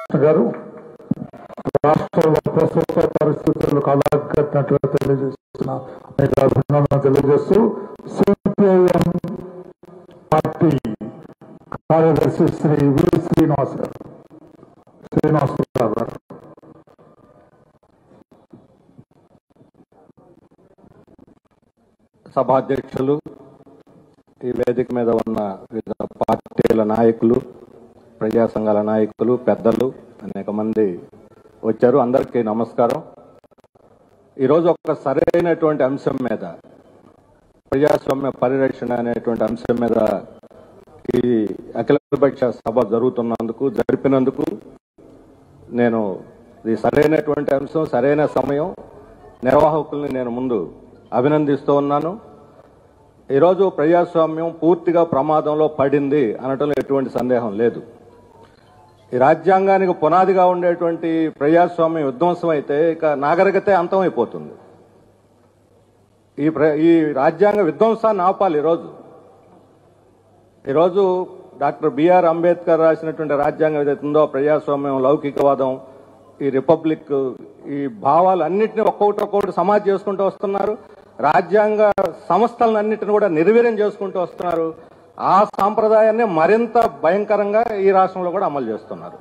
గారు రాష్ట్రంలో ప్రస్తుత పరిస్థితులు కళాగట్టినట్లుగా తెలియజేస్తున్న మీకు అభినందన తెలియజేస్తూ సిపిఐఎం పార్టీ కార్యదర్శి శ్రీ వి శ్రీనివాస్ గారు శ్రీనివాసరావు గారు సభాధ్యక్షులు ఈ వేదిక మీద ఉన్న వివిధ పార్టీల నాయకులు ప్రజా సంఘాల నాయకులు పెద్దలు అనేక మంది వచ్చారు అందరికీ నమస్కారం ఈరోజు ఒక సరైనటువంటి అంశం మీద ప్రజాస్వామ్య పరిరక్షణ అనేటువంటి అంశం మీద ఈ అఖిలపక్ష సభ జరుగుతున్నందుకు జరిపినందుకు నేను ఇది సరైనటువంటి అంశం సరైన సమయం నిర్వాహకుల్ని నేను ముందు అభినందిస్తూ ఉన్నాను ఈరోజు ప్రజాస్వామ్యం పూర్తిగా ప్రమాదంలో పడింది అనటంలో ఎటువంటి సందేహం లేదు ఈ రాజ్యాంగానికి పునాదిగా ఉండేటువంటి ప్రజాస్వామ్యం విధ్వంసం అయితే ఇక నాగరికతే అంతమైపోతుంది ఈ ప్ర- ఈ రాజ్యాంగ విధ్వంసాన్ని ఆపాలి ఈరోజు ఈరోజు డాక్టర్ బిఆర్ అంబేద్కర్ రాసినటువంటి రాజ్యాంగం ఏదైతే ఉందో ప్రజాస్వామ్యం లౌకికవాదం ఈ రిపబ్లిక్ ఈ భావాలు అన్నింటినీ ఒక్కొక్కటి ఒక్కొక్కటి సమాధి చేసుకుంటూ వస్తున్నారు రాజ్యాంగ సంస్థలన్నింటిని కూడా నిర్వీర్యం చేసుకుంటూ వస్తున్నారు ఆ సాంప్రదాయాన్ని మరింత భయంకరంగా ఈ రాష్ట్రంలో కూడా అమలు చేస్తున్నారు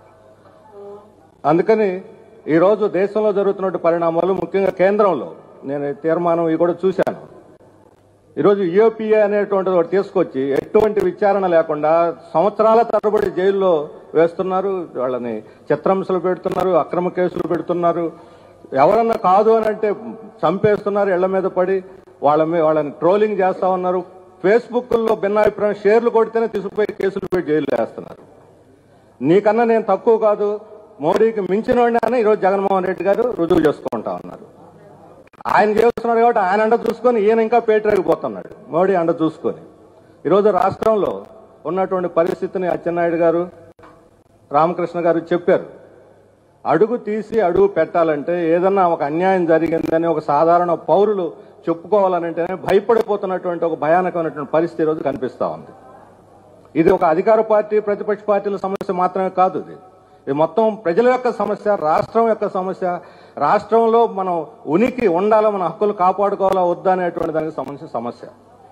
అందుకని ఈరోజు దేశంలో జరుగుతున్న పరిణామాలు ముఖ్యంగా కేంద్రంలో నేను ఈ తీర్మానం ఇవి కూడా చూశాను ఈరోజు యూపీఏ అనేటువంటిది ఒకటి తీసుకొచ్చి ఎటువంటి విచారణ లేకుండా సంవత్సరాల తరబడి జైల్లో వేస్తున్నారు వాళ్ళని చిత్రంశలు పెడుతున్నారు అక్రమ కేసులు పెడుతున్నారు ఎవరన్నా కాదు అని అంటే చంపేస్తున్నారు ఇళ్ల మీద పడి వాళ్ళ మీద వాళ్ళని ట్రోలింగ్ చేస్తా ఉన్నారు ఫేస్బుక్ లో భిన్నాభిప్రాయం షేర్లు కొడితేనే తీసుకుపోయి కేసులు పెట్టి జైల్లో వేస్తున్నారు నీకన్నా నేను తక్కువ కాదు మోడీకి మించిన అని ఈరోజు జగన్మోహన్ రెడ్డి గారు రుజువు చేసుకుంటా ఉన్నారు ఆయన చేస్తున్నాడు కాబట్టి ఆయన అండ చూసుకొని ఈయన ఇంకా పేటరేగిపోతున్నాడు మోడీ అండ చూసుకొని ఈరోజు రాష్ట్రంలో ఉన్నటువంటి పరిస్థితిని అచ్చెన్నాయుడు గారు రామకృష్ణ గారు చెప్పారు అడుగు తీసి అడుగు పెట్టాలంటే ఏదన్నా ఒక అన్యాయం జరిగిందని ఒక సాధారణ పౌరులు చెప్పుకోవాలనంటేనే భయపడిపోతున్నటువంటి ఒక భయానకమైనటువంటి పరిస్థితి ఈరోజు కనిపిస్తా ఉంది ఇది ఒక అధికార పార్టీ ప్రతిపక్ష పార్టీల సమస్య మాత్రమే కాదు ఇది ఇది మొత్తం ప్రజల యొక్క సమస్య రాష్ట్రం యొక్క సమస్య రాష్ట్రంలో మనం ఉనికి ఉండాలా మన హక్కులు కాపాడుకోవాలా వద్దా అనేటువంటి దానికి సంబంధించిన సమస్య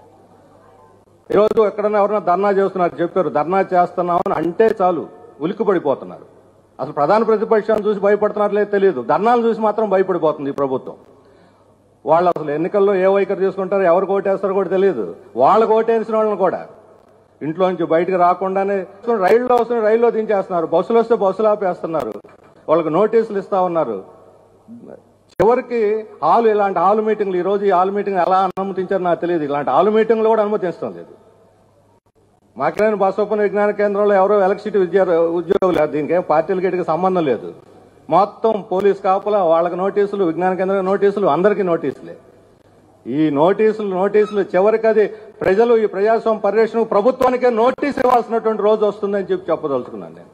ఈరోజు ఎక్కడన్నా ఎవరైనా ధర్నా చేస్తున్నారు చెప్పారు ధర్నా చేస్తున్నామని అంటే చాలు ఉలిక్కి పడిపోతున్నారు అసలు ప్రధాన ప్రతిపక్షాన్ని చూసి భయపడుతున్నారు లేదు తెలియదు ధర్నాలు చూసి మాత్రం భయపడిపోతుంది ఈ ప్రభుత్వం వాళ్ళు అసలు ఎన్నికల్లో ఏ వైఖరి తీసుకుంటారో ఎవరు ఓటేస్తారో కూడా తెలియదు వాళ్ళకు ఓటేసిన వాళ్ళని కూడా ఇంట్లో నుంచి బయటకు రాకుండానే రైల్లో వస్తున్న రైల్లో దించేస్తున్నారు బస్సులు వస్తే బస్సులు ఆపేస్తున్నారు వాళ్ళకి నోటీసులు ఇస్తా ఉన్నారు చివరికి హాల్ ఇలాంటి హాల్ మీటింగ్లు ఈ రోజు ఈ హాల్ మీటింగ్ ఎలా అనుమతించారో నాకు తెలియదు ఇలాంటి హాల్ మీటింగ్లు కూడా అనుమతించడం లేదు మాకిలేని బసోపన విజ్ఞాన కేంద్రంలో ఎవరో ఎలక్ట్రిసిటీ విద్యా ఉద్యోగులు దీనికి ఏం పార్టీలకి వీటికి సంబంధం లేదు మొత్తం పోలీస్ కాపులా వాళ్ళకి నోటీసులు విజ్ఞాన కేంద్రం నోటీసులు అందరికీ నోటీసులే ఈ నోటీసులు నోటీసులు చివరికి అది ప్రజలు ఈ ప్రజాస్వామ్య పరిరక్షణ ప్రభుత్వానికే నోటీస్ ఇవ్వాల్సినటువంటి రోజు వస్తుందని చెప్పి చెప్పదలుచుకున్నాను నేను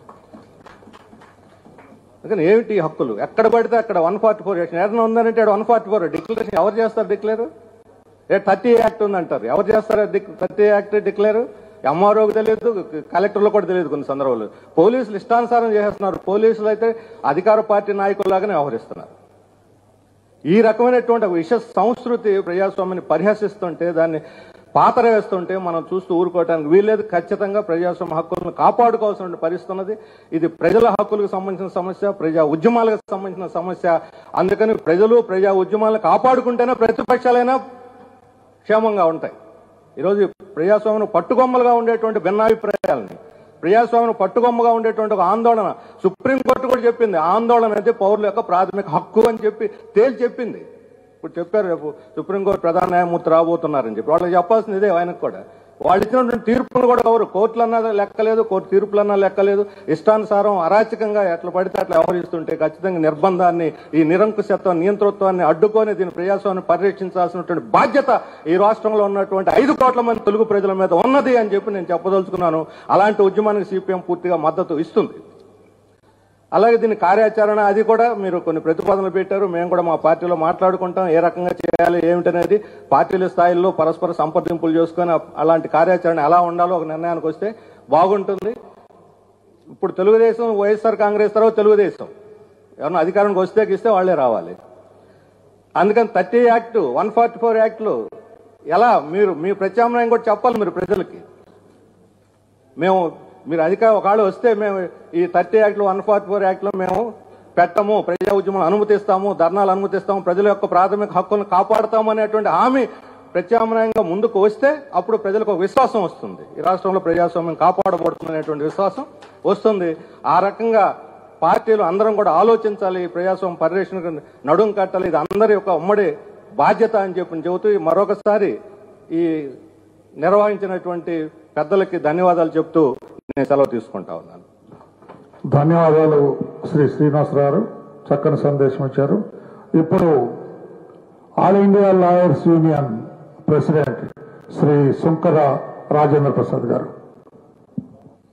అందుకని ఏమిటి ఈ హక్కులు ఎక్కడ పడితే అక్కడ వన్ ఫార్టీ ఫోర్ యాక్షన్ ఏదైనా ఉందంటే వన్ ఫార్టీ ఫోర్ డిక్లరేషన్ ఎవరు చేస్తారు డిక్లేర్ ఏ థర్టీ యాక్ట్ ఉందంటారు ఎవరు చేస్తారు థర్టీ యాక్ట్ డిక్లేర్ ఎంఆర్ఓకి తెలియదు కలెక్టర్లో కూడా తెలియదు కొన్ని సందర్భాలు పోలీసులు ఇష్టానుసారం చేస్తున్నారు పోలీసులు అయితే అధికార పార్టీ నాయకుల్లాగానే వ్యవహరిస్తున్నారు ఈ రకమైనటువంటి ఒక విష సంస్కృతి ప్రజాస్వామ్యాన్ని పరిహసిస్తుంటే దాన్ని పాతర వేస్తుంటే మనం చూస్తూ ఊరుకోవడానికి వీల్లేదు ఖచ్చితంగా ప్రజాస్వామ్య హక్కులను కాపాడుకోవాల్సిన పరిస్థితి ఉన్నది ఇది ప్రజల హక్కులకు సంబంధించిన సమస్య ప్రజా ఉద్యమాలకు సంబంధించిన సమస్య అందుకని ప్రజలు ప్రజా ఉద్యమాలను కాపాడుకుంటేనే ప్రతిపక్షాలైనా క్షేమంగా ఉంటాయి ఈరోజు ఈ ప్రజాస్వామ్యం పట్టుకొమ్మలుగా ఉండేటువంటి భిన్నాభిప్రాయాలని ప్రజాస్వామ్యం పట్టుకొమ్మగా ఉండేటువంటి ఒక ఆందోళన సుప్రీంకోర్టు కూడా చెప్పింది ఆందోళన అనేది పౌరుల యొక్క ప్రాథమిక హక్కు అని చెప్పి తేల్చి చెప్పింది ఇప్పుడు చెప్పారు రేపు సుప్రీంకోర్టు ప్రధాన న్యాయమూర్తి రాబోతున్నారని చెప్పి వాళ్ళకి చెప్పాల్సింది ఇదే ఆయనకు కూడా వాళ్ళు ఇచ్చినటువంటి తీర్పులు కూడా ఎవరు కోర్టులన్నా లెక్కలేదు కోర్టు తీర్పులన్నా లెక్కలేదు ఇష్టానుసారం అరాచకంగా ఎట్లా పడితే అట్లా వ్యవహరిస్తుంటే ఖచ్చితంగా నిర్బంధాన్ని ఈ నిరంకుశత్వం నియంతృత్వాన్ని అడ్డుకొని దీని ప్రజాస్వామ్యాన్ని పరిరక్షించాల్సినటువంటి బాధ్యత ఈ రాష్ట్రంలో ఉన్నటువంటి ఐదు కోట్ల మంది తెలుగు ప్రజల మీద ఉన్నది అని చెప్పి నేను చెప్పదలుచుకున్నాను అలాంటి ఉద్యమానికి సిపిఎం పూర్తిగా మద్దతు ఇస్తుంది అలాగే దీని కార్యాచరణ అది కూడా మీరు కొన్ని ప్రతిపాదనలు పెట్టారు మేము కూడా మా పార్టీలో మాట్లాడుకుంటాం ఏ రకంగా చేయాలి ఏమిటనేది పార్టీల స్థాయిలో పరస్పర సంప్రదింపులు చేసుకొని అలాంటి కార్యాచరణ ఎలా ఉండాలో ఒక నిర్ణయానికి వస్తే బాగుంటుంది ఇప్పుడు తెలుగుదేశం వైఎస్ఆర్ కాంగ్రెస్ తర్వాత తెలుగుదేశం ఎవరన్నా అధికారానికి వస్తే ఇస్తే వాళ్లే రావాలి అందుకని thirty act one forty four యాక్ట్లు ఎలా మీరు మీ ప్రత్యామ్నాయం కూడా చెప్పాలి మీరు ప్రజలకి మేము మీరు అధికారం ఒకవేళ వస్తే మేము ఈ థర్టీ యాక్ట్లు వన్ ఫార్టీ ఫోర్ యాక్ట్లో మేము పెట్టము ప్రజా ఉద్యమాలు అనుమతిస్తాము ధర్నాలు అనుమతిస్తాము ప్రజల యొక్క ప్రాథమిక హక్కులను కాపాడుతాము అనేటువంటి హామీ ప్రత్యామ్నాయంగా ముందుకు వస్తే అప్పుడు ప్రజలకు ఒక విశ్వాసం వస్తుంది ఈ రాష్ట్రంలో ప్రజాస్వామ్యం కాపాడబడుతుంది అనేటువంటి విశ్వాసం వస్తుంది ఆ రకంగా పార్టీలు అందరం కూడా ఆలోచించాలి ఈ ప్రజాస్వామ్య పరిరక్షణకు నడుం కట్టాలి ఇది అందరి యొక్క ఉమ్మడి బాధ్యత అని చెప్పి చెబుతూ మరొకసారి ఈ నిర్వహించినటువంటి పెద్దలకి ధన్యవాదాలు చెప్తూ నేను సెలవు తీసుకుంటా ఉన్నాను ధన్యవాదాలు శ్రీ శ్రీనివాసరావు గారు చక్కని సందేశం ఇచ్చారు ఇప్పుడు All India lawyers union president Shri Sunkara Rajendra Prasad గారు